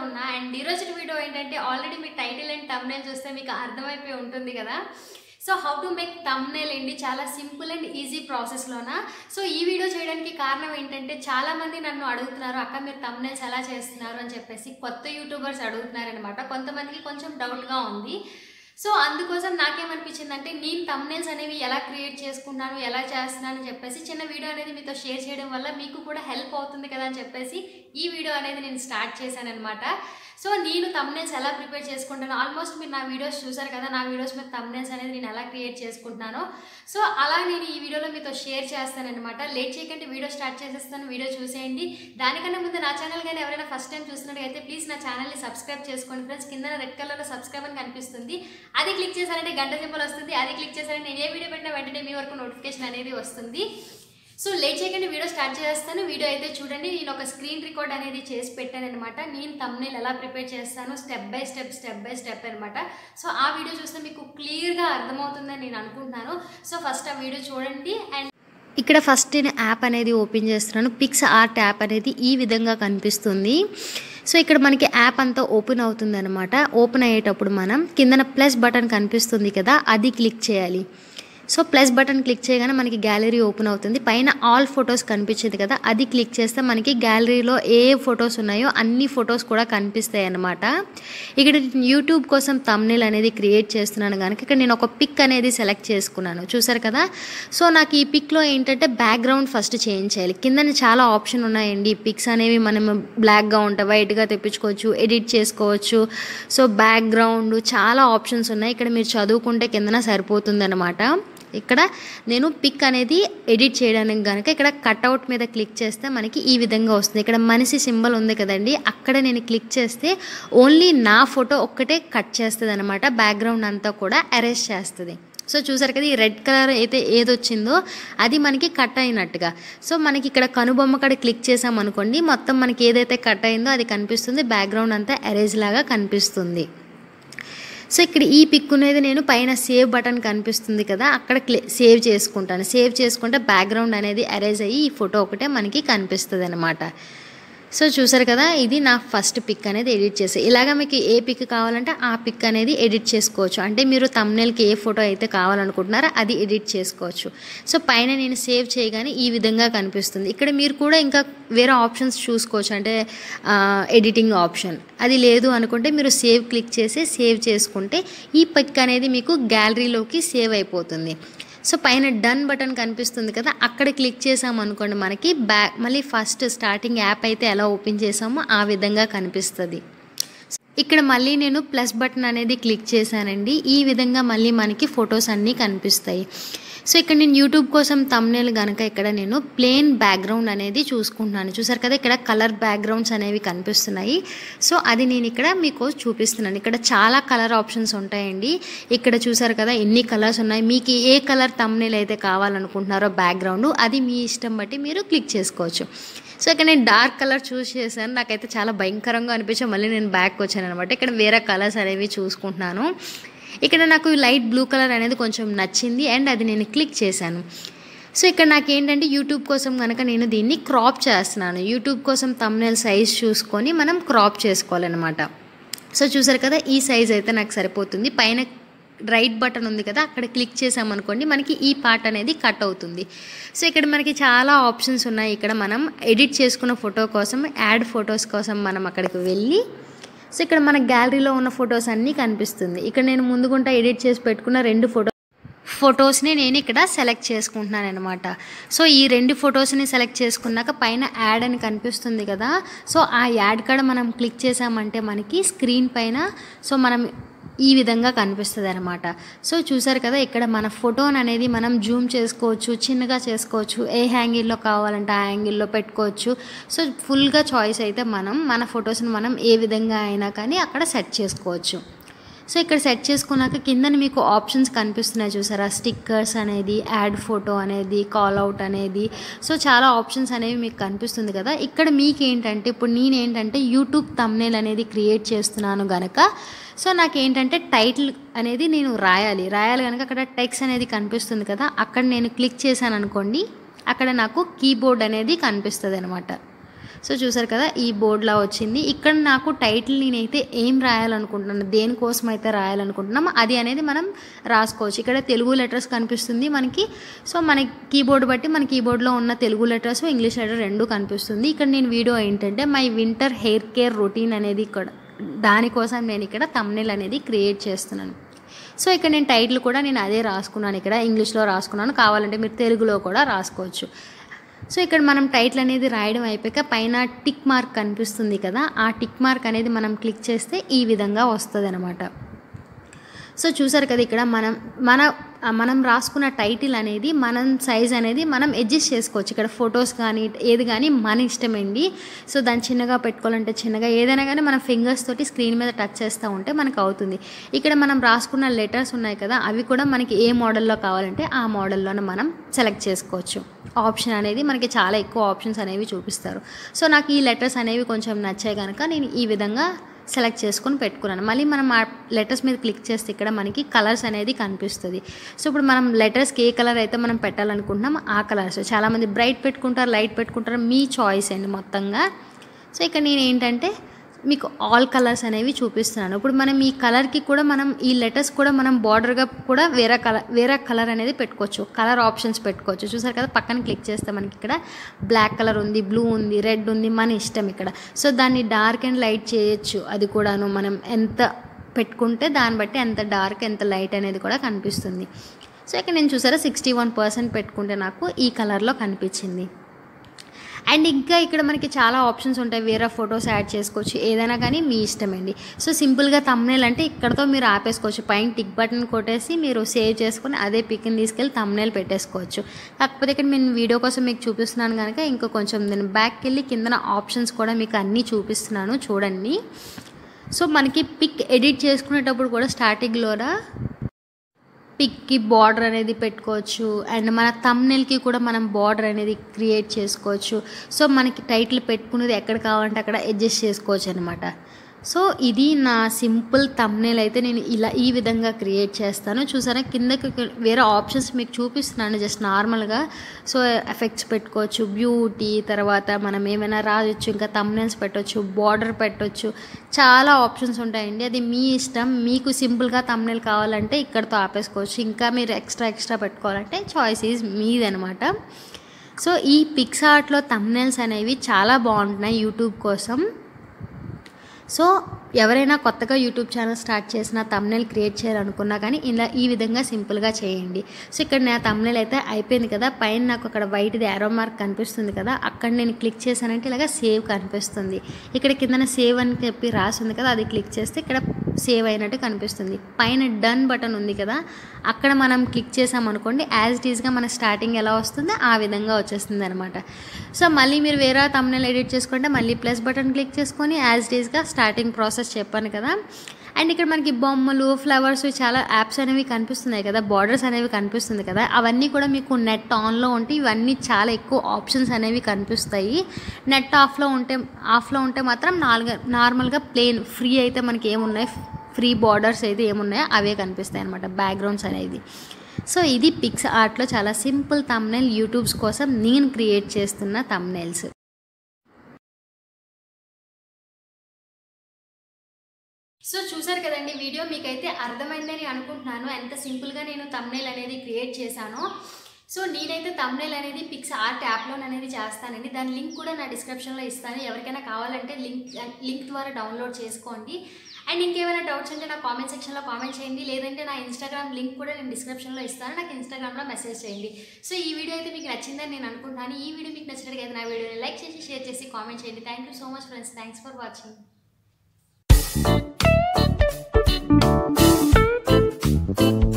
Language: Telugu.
ఉన్నా అండ్ ఈ రోజు వీడియో ఏంటంటే ఆల్రెడీ మీ టైటిల్ అండ్ తమ్నేల్ చూస్తే మీకు అర్థమైపోయి ఉంటుంది కదా so how to make thumbnail అండి చాలా సింపుల్ అండ్ ఈజీ ప్రాసెస్లోన సో ఈ వీడియో చేయడానికి కారణం ఏంటంటే చాలా మంది నన్ను అడుగుతున్నారు అక్క మీరు తమ్నేల్స్ ఎలా చేస్తున్నారు అని చెప్పేసి కొత్త యూట్యూబర్స్ అడుగుతున్నారనమాట కొంతమందికి కొంచెం డౌట్గా ఉంది సో అందుకోసం నాకేమనిపించిందంటే నేను తమ్నేల్స్ అనేవి ఎలా క్రియేట్ చేసుకుంటాను ఎలా చేస్తున్నాను అని చెప్పేసి చిన్న వీడియో అనేది మీతో షేర్ చేయడం వల్ల మీకు కూడా హెల్ప్ అవుతుంది కదా అని చెప్పేసి ఈ వీడియో అనేది నేను స్టార్ట్ చేశాను అనమాట సో నేను తమ్నేల్స్ ఎలా ప్రిపేర్ చేసుకుంటాను ఆల్మోస్ట్ మీరు నా వీడియోస్ చూసారు కదా నా వీడియోస్ మీద తమ్నేల్స్ అనేది నేను ఎలా క్రియేట్ చేసుకుంటున్నానో సో అలా నేను ఈ వీడియోలో మీతో షేర్ చేస్తానన్నమాట లేట్ చేయకండి వీడియో స్టార్ట్ చేసేస్తాను వీడియో చూసేయండి దానికన్నా ముందు నా ఛానల్ కానీ ఎవరైనా ఫస్ట్ టైం చూసినట్టయితే ప్లీజ్ నా ఛానల్ని సబ్స్క్రైబ్ చేసుకోండి ఫ్రెండ్స్ కింద రెడ్ కలర్లో సబ్స్క్రైబ్ అని కనిపిస్తుంది అది క్లిక్ చేశారంటే గంట సింబల్ వస్తుంది అది క్లిక్ చేశారంటే నేను ఏ వీడియో పెట్టినా వెంటనే మీ వరకు నోటిఫికేషన్ అనేది వస్తుంది సో లేట్ చేయకండి వీడియో స్టార్ట్ చేస్తాను వీడియో అయితే చూడండి నేను ఒక స్క్రీన్ రికార్డ్ అనేది చేసి పెట్టాను అనమాట నేను తమ్నేల్ ఎలా ప్రిపేర్ చేస్తాను step by step step by step అనమాట సో ఆ వీడియో చూస్తే మీకు క్లియర్గా అర్థమవుతుందని నేను అనుకుంటున్నాను సో ఫస్ట్ ఆ వీడియో చూడండి అండ్ ఇక్కడ ఫస్ట్ నేను యాప్ అనేది ఓపెన్ చేస్తున్నాను పిక్స్ ఆర్ట్ యాప్ అనేది ఈ విధంగా కనిపిస్తుంది సో ఇక్కడ మనకి యాప్ అంతా ఓపెన్ అవుతుంది అనమాట ఓపెన్ అయ్యేటప్పుడు మనం కిందన ప్లస్ బటన్ కనిపిస్తుంది కదా అది క్లిక్ చేయాలి సో ప్లస్ బటన్ క్లిక్ చేయగానే మనకి గ్యాలరీ ఓపెన్ అవుతుంది పైన ఆల్ ఫొటోస్ కనిపించింది కదా అది క్లిక్ చేస్తే మనకి గ్యాలరీలో ఏ ఫొటోస్ ఉన్నాయో అన్ని ఫొటోస్ కూడా కనిపిస్తాయి అన్నమాట ఇక్కడ యూట్యూబ్ కోసం తమ్నేల్ అనేది క్రియేట్ చేస్తున్నాను కనుక ఇక్కడ నేను ఒక పిక్ అనేది సెలెక్ట్ చేసుకున్నాను చూసారు కదా సో నాకు ఈ పిక్లో ఏంటంటే బ్యాక్గ్రౌండ్ ఫస్ట్ చేంజ్ చేయాలి కింద చాలా ఆప్షన్ ఉన్నాయండి పిక్స్ అనేవి మనం బ్లాక్గా ఉంటాయి వైట్గా తెప్పించుకోవచ్చు ఎడిట్ చేసుకోవచ్చు సో బ్యాక్గ్రౌండ్ చాలా ఆప్షన్స్ ఉన్నాయి ఇక్కడ మీరు చదువుకుంటే కిందన సరిపోతుంది అనమాట ఇక్కడ నేను పిక్ అనేది ఎడిట్ చేయడానికి కనుక ఇక్కడ కట్అవుట్ మీద క్లిక్ చేస్తే మనకి ఈ విధంగా వస్తుంది ఇక్కడ మనిషి సింబల్ ఉంది కదండి అక్కడ నేను క్లిక్ చేస్తే ఓన్లీ నా ఫోటో ఒక్కటే కట్ చేస్తుంది అనమాట బ్యాక్గ్రౌండ్ అంతా కూడా అరెస్ట్ చేస్తుంది సో చూసారు కదా ఈ రెడ్ కలర్ అయితే ఏది వచ్చిందో అది మనకి కట్ అయినట్టుగా సో మనకి ఇక్కడ కనుబొమ్మ కాడ క్లిక్ చేసాం అనుకోండి మొత్తం మనకి ఏదైతే కట్ అయిందో అది కనిపిస్తుంది బ్యాక్గ్రౌండ్ అంతా ఎరేజ్ లాగా కనిపిస్తుంది సో ఇక్కడ ఈ పిక్ అనేది నేను పైన సేవ్ బటన్ కనిపిస్తుంది కదా అక్కడ క్లి సేవ్ చేసుకుంటాను సేవ్ చేసుకుంటే బ్యాక్గ్రౌండ్ అనేది అరేజ్ అయ్యి ఈ ఫోటో ఒకటే మనకి కనిపిస్తుంది అనమాట సో చూసారు కదా ఇది నా ఫస్ట్ పిక్ అనేది ఎడిట్ చేసే ఇలాగ మీకు ఏ పిక్ కావాలంటే ఆ పిక్ అనేది ఎడిట్ చేసుకోవచ్చు అంటే మీరు తమ్నేల్కి ఏ ఫోటో అయితే కావాలనుకుంటున్నారో అది ఎడిట్ చేసుకోవచ్చు సో పైన నేను సేవ్ చేయగానే ఈ విధంగా కనిపిస్తుంది ఇక్కడ మీరు కూడా ఇంకా వేరే ఆప్షన్స్ చూసుకోవచ్చు అంటే ఎడిటింగ్ ఆప్షన్ అది లేదు అనుకుంటే మీరు సేవ్ క్లిక్ చేసి సేవ్ చేసుకుంటే ఈ పిక్ అనేది మీకు గ్యాలరీలోకి సేవ్ అయిపోతుంది సో పైన డన్ బటన్ కనిపిస్తుంది కదా అక్కడ క్లిక్ చేసాం అనుకోండి మనకి బ్యాక్ మళ్ళీ ఫస్ట్ స్టార్టింగ్ యాప్ అయితే ఎలా ఓపెన్ చేసామో ఆ విధంగా కనిపిస్తుంది ఇక్కడ మళ్ళీ నేను ప్లస్ బటన్ అనేది క్లిక్ చేశానండి ఈ విధంగా మళ్ళీ మనకి ఫొటోస్ అన్నీ కనిపిస్తాయి సో ఇక్కడ నేను యూట్యూబ్ కోసం తమ్నేల్ కనుక ఇక్కడ నేను ప్లెయిన్ బ్యాక్గ్రౌండ్ అనేది చూసుకుంటున్నాను చూసారు కదా ఇక్కడ కలర్ బ్యాక్గ్రౌండ్స్ అనేవి కనిపిస్తున్నాయి సో అది నేను ఇక్కడ మీకు చూపిస్తున్నాను ఇక్కడ చాలా కలర్ ఆప్షన్స్ ఉంటాయండి ఇక్కడ చూసారు కదా ఎన్ని కలర్స్ ఉన్నాయి మీకు ఏ కలర్ తమ్నేల్ అయితే కావాలనుకుంటున్నారో బ్యాక్గ్రౌండ్ అది మీ ఇష్టం బట్టి మీరు క్లిక్ చేసుకోవచ్చు సో ఇక్కడ నేను డార్క్ కలర్ చూస్ చేశాను నాకైతే చాలా భయంకరంగా అనిపించి మళ్ళీ నేను బ్యాక్ వచ్చాను అనమాట ఇక్కడ వేరే కలర్స్ అనేవి చూసుకుంటున్నాను ఇక్కడ నాకు లైట్ బ్లూ కలర్ అనేది కొంచెం నచ్చింది అండ్ అది నేను క్లిక్ చేశాను సో ఇక్కడ నాకు ఏంటంటే యూట్యూబ్ కోసం కనుక నేను దీన్ని క్రాప్ చేస్తున్నాను యూట్యూబ్ కోసం తమ్నేల్ సైజ్ చూసుకొని మనం క్రాప్ చేసుకోవాలన్నమాట సో చూసారు కదా ఈ సైజ్ అయితే నాకు సరిపోతుంది పైన రైట్ బటన్ ఉంది కదా అక్కడ క్లిక్ చేసామనుకోండి మనకి ఈ పార్ట్ అనేది కట్ అవుతుంది సో ఇక్కడ మనకి చాలా ఆప్షన్స్ ఉన్నాయి ఇక్కడ మనం ఎడిట్ చేసుకున్న ఫోటో కోసం యాడ్ ఫొటోస్ కోసం మనం అక్కడికి వెళ్ళి సో ఇక్కడ మన గ్యాలరీలో ఉన్న ఫొటోస్ అన్నీ కనిపిస్తుంది ఇక్కడ నేను ముందుగుంటా ఎడిట్ చేసి పెట్టుకున్న రెండు ఫోటో ఫొటోస్ని నేను ఇక్కడ సెలెక్ట్ చేసుకుంటున్నాను అనమాట సో ఈ రెండు ఫొటోస్ని సెలెక్ట్ చేసుకున్నాక పైన యాడ్ అని కనిపిస్తుంది కదా సో ఆ యాడ్ కాడ మనం క్లిక్ చేసామంటే మనకి స్క్రీన్ పైన సో మనం ఈ విధంగా కనిపిస్తుంది అనమాట సో చూసారు కదా ఇక్కడ మన ఫోటోని అనేది మనం జూమ్ చేసుకోవచ్చు చిన్నగా చేసుకోవచ్చు ఏ హ్యాంగిల్లో కావాలంటే ఆ యాంగిల్లో పెట్టుకోవచ్చు సో ఫుల్గా చాయిస్ అయితే మనం మన ఫొటోస్ని మనం ఏ విధంగా అయినా కానీ అక్కడ సెట్ చేసుకోవచ్చు సో ఇక్కడ సెట్ చేసుకున్నాక కింద మీకు ఆప్షన్స్ కనిపిస్తున్నాయి చూసారా స్టిక్కర్స్ అనేది యాడ్ ఫోటో అనేది కాల్ అవుట్ అనేది సో చాలా ఆప్షన్స్ అనేవి మీకు కనిపిస్తుంది కదా ఇక్కడ మీకు ఏంటంటే ఇప్పుడు నేను ఏంటంటే యూట్యూబ్ తమ్నేల్ అనేది క్రియేట్ చేస్తున్నాను గనక సో నాకు ఏంటంటే టైటిల్ అనేది నేను రాయాలి రాయాలి కనుక అక్కడ టెక్స్ అనేది కనిపిస్తుంది కదా అక్కడ నేను క్లిక్ చేశాను అనుకోండి అక్కడ నాకు కీబోర్డ్ అనేది కనిపిస్తుంది అనమాట సో చూసారు కదా ఈ బోర్డ్లా వచ్చింది ఇక్కడ నాకు టైటిల్ నేనైతే ఏం రాయాలనుకుంటున్నాను దేనికోసం అయితే రాయాలనుకుంటున్నామో అది అనేది మనం రాసుకోవచ్చు ఇక్కడ తెలుగు లెటర్స్ కనిపిస్తుంది మనకి సో మన కీబోర్డ్ బట్టి మన కీబోర్డ్లో ఉన్న తెలుగు లెటర్స్ ఇంగ్లీష్ లెటర్ రెండు కనిపిస్తుంది ఇక్కడ నేను వీడియో ఏంటంటే my winter hair care routine అనేది ఇక్కడ దానికోసం నేను ఇక్కడ తమ్నెల్ అనేది క్రియేట్ చేస్తున్నాను సో ఇక్కడ నేను టైటిల్ కూడా నేను అదే రాసుకున్నాను ఇక్కడ ఇంగ్లీష్లో రాసుకున్నాను కావాలంటే మీరు తెలుగులో కూడా రాసుకోవచ్చు సో ఇక్కడ మనం టైటిల్ అనేది రాయడం అయిపోయాక పైన టిక్ మార్క్ కనిపిస్తుంది కదా ఆ టిక్ మార్క్ అనేది మనం క్లిక్ చేస్తే ఈ విధంగా వస్తుంది అనమాట సో చూసారు కదా ఇక్కడ మనం మన మనం రాసుకున్న టైటిల్ అనేది మనం సైజ్ అనేది మనం అడ్జస్ట్ చేసుకోవచ్చు ఇక్కడ ఫొటోస్ కానీ ఏది కానీ మన ఇష్టమండి సో దాన్ని చిన్నగా పెట్టుకోవాలంటే చిన్నగా ఏదైనా కానీ మన ఫింగర్స్ తోటి స్క్రీన్ మీద టచ్ చేస్తూ ఉంటే మనకు అవుతుంది ఇక్కడ మనం రాసుకున్న లెటర్స్ ఉన్నాయి కదా అవి కూడా మనకి ఏ మోడల్లో కావాలంటే ఆ మోడల్లోనే మనం సెలెక్ట్ చేసుకోవచ్చు ఆప్షన్ అనేది మనకి చాలా ఎక్కువ ఆప్షన్స్ అనేవి చూపిస్తారు సో నాకు ఈ లెటర్స్ అనేవి కొంచెం నచ్చాయి కనుక నేను ఈ విధంగా సెలెక్ట్ చేసుకొని పెట్టుకున్నాను మళ్ళీ మనం ఆ లెటర్స్ మీద క్లిక్ చేస్తే ఇక్కడ మనకి కలర్స్ అనేది కనిపిస్తుంది సో ఇప్పుడు మనం లెటర్స్కి ఏ కలర్ అయితే మనం పెట్టాలనుకుంటున్నాం ఆ కలర్స్ చాలామంది బ్రైట్ పెట్టుకుంటారు లైట్ పెట్టుకుంటారు మీ చాయిస్ అండి మొత్తంగా సో ఇక్కడ నేను ఏంటంటే మీకు ఆల్ కలర్స్ అనేవి చూపిస్తున్నాను ఇప్పుడు మనం ఈ కలర్కి కూడా మనం ఈ లెటర్స్ కూడా మనం బార్డర్గా కూడా వేరే కలర్ వేరే కలర్ అనేది పెట్టుకోవచ్చు కలర్ ఆప్షన్స్ పెట్టుకోవచ్చు చూసారు కదా పక్కన క్లిక్ చేస్తే మనకి ఇక్కడ బ్లాక్ కలర్ ఉంది బ్లూ ఉంది రెడ్ ఉంది మన ఇష్టం ఇక్కడ సో దాన్ని డార్క్ అండ్ లైట్ చేయొచ్చు అది కూడాను మనం ఎంత పెట్టుకుంటే దాన్ని బట్టి ఎంత డార్క్ ఎంత లైట్ అనేది కూడా కనిపిస్తుంది సో ఇక్కడ నేను చూసారా సిక్స్టీ వన్ పర్సెంట్ పెట్టుకుంటే నాకు ఈ కలర్లో కనిపించింది అండ్ ఇంకా ఇక్కడ మనకి చాలా ఆప్షన్స్ ఉంటాయి వేరే ఫొటోస్ యాడ్ చేసుకోవచ్చు ఏదైనా కానీ మీ ఇష్టమండి సో సింపుల్గా తమ్నేల్ అంటే ఇక్కడతో మీరు ఆపేసుకోవచ్చు పైన టిక్ బటన్ కొట్టేసి మీరు సేవ్ చేసుకొని అదే పిక్ని తీసుకెళ్ళి తమ్నేల్ పెట్టేసుకోవచ్చు కాకపోతే ఇక్కడ నేను వీడియో కోసం మీకు చూపిస్తున్నాను కనుక ఇంకా కొంచెం నేను బ్యాక్కి వెళ్ళి కిందన ఆప్షన్స్ కూడా మీకు అన్నీ చూపిస్తున్నాను చూడండి సో మనకి పిక్ ఎడిట్ చేసుకునేటప్పుడు కూడా స్టార్టింగ్లోన పిక్కి బార్డర్ అనేది పెట్టుకోవచ్చు అండ్ మన తమ్నెల్కి కూడా మనం బార్డర్ అనేది క్రియేట్ చేసుకోవచ్చు సో మనకి టైటిల్ పెట్టుకునేది ఎక్కడ కావాలంటే అక్కడ అడ్జస్ట్ చేసుకోవచ్చు అనమాట సో ఇది నా సింపుల్ తమ్నేల్ అయితే నేను ఇలా ఈ విధంగా క్రియేట్ చేస్తాను చూసారా కిందకి వేరే ఆప్షన్స్ మీకు చూపిస్తున్నాను జస్ట్ నార్మల్గా సో ఎఫెక్ట్స్ పెట్టుకోవచ్చు బ్యూటీ తర్వాత మనం ఏమైనా రాయొచ్చు ఇంకా తమ్నేల్స్ పెట్టవచ్చు బార్డర్ పెట్టవచ్చు చాలా ఆప్షన్స్ ఉంటాయండి అది మీ ఇష్టం మీకు సింపుల్గా తమ్నేల్ కావాలంటే ఇక్కడతో ఆపేసుకోవచ్చు ఇంకా మీరు ఎక్స్ట్రా ఎక్స్ట్రా పెట్టుకోవాలంటే చాయిస్ ఈజ్ మీదనమాట సో ఈ పిక్సార్ట్లో తమ్నేల్స్ అనేవి చాలా బాగుంటున్నాయి యూట్యూబ్ కోసం సో ఎవరైనా కొత్తగా యూట్యూబ్ ఛానల్ స్టార్ట్ చేసిన తమ్నెల్ క్రియేట్ చేయాలనుకున్నా కానీ ఇలా ఈ విధంగా సింపుల్గా చేయండి సో ఇక్కడ నా తమ్నెల్ అయితే అయిపోయింది కదా పైన నాకు అక్కడ వైట్ది యారో మార్క్ కనిపిస్తుంది కదా అక్కడ నేను క్లిక్ చేశానంటే ఇలాగ సేవ్ కనిపిస్తుంది ఇక్కడ కిందన సేవ్ అని చెప్పి రాసింది కదా అది క్లిక్ చేస్తే ఇక్కడ సేవ్ అయినట్టు కనిపిస్తుంది పైన డన్ బటన్ ఉంది కదా అక్కడ మనం క్లిక్ చేసామనుకోండి యాజ్ ఇట్ ఈస్గా మన స్టార్టింగ్ ఎలా వస్తుందో ఆ విధంగా వచ్చేస్తుంది అనమాట సో మళ్ళీ మీరు వేరే తమ్నెల్ ఎడిట్ చేసుకుంటే మళ్ళీ ప్లస్ బటన్ క్లిక్ చేసుకొని యాజ్ ఇట్ ఈస్గా స్టార్టింగ్ ప్రాసెస్ చెప్పాను కదా అండ్ ఇక్కడ మనకి బొమ్మలు ఫ్లవర్స్ చాలా యాప్స్ అనేవి కనిపిస్తున్నాయి కదా బార్డర్స్ అనేవి కనిపిస్తుంది కదా అవన్నీ కూడా మీకు నెట్ ఆన్లో ఉంటే ఇవన్నీ చాలా ఎక్కువ ఆప్షన్స్ అనేవి కనిపిస్తాయి నెట్ ఆఫ్లో ఉంటే ఆఫ్లో ఉంటే మాత్రం నాలుగు నార్మల్గా ప్లేన్ ఫ్రీ అయితే మనకి ఏమున్నాయి ఫ్రీ బార్డర్స్ అయితే ఏమున్నాయో అవే కనిపిస్తాయి అనమాట బ్యాక్గ్రౌండ్స్ అనేది సో ఇది పిక్స్ ఆర్ట్లో చాలా సింపుల్ తమ్నెల్ యూట్యూబ్స్ కోసం నేను క్రియేట్ చేస్తున్న తమ్నెల్స్ సో చూసారు కదండి వీడియో మీకైతే అర్థమైందని అనుకుంటున్నాను ఎంత సింపుల్గా నేను తమ్నేల్ అనేది క్రియేట్ చేశానో సో నేనైతే తమ్నేల్ అనేది పిక్స్ ఆర్ట్ యాప్లో అనేది చేస్తానండి దాని లింక్ కూడా నా డిస్క్రిప్షన్లో ఇస్తాను ఎవరికైనా కావాలంటే లింక్ లింక్ ద్వారా డౌన్లోడ్ చేసుకోండి అండ్ ఇంకేమైనా డౌట్స్ ఉంటే నా కామెంట్ సెక్షన్లో కామెంట్ చేయండి లేదంటే నా ఇన్స్టాగ్రామ్ లింక్ కూడా నేను డిస్క్రిప్షన్లో ఇస్తాను నాకు ఇన్స్టాగ్రామ్లో మెసేజ్ చేయండి సో ఈ వీడియో అయితే మీకు నచ్చిందని నేను అనుకుంటున్నాను ఈ వీడియో మీకు నచ్చినట్లయితే నా వీడియోని లైక్ చేసి షేర్ చేసి కామెంట్ చేయండి thank you so much friends thanks for watching Thank you.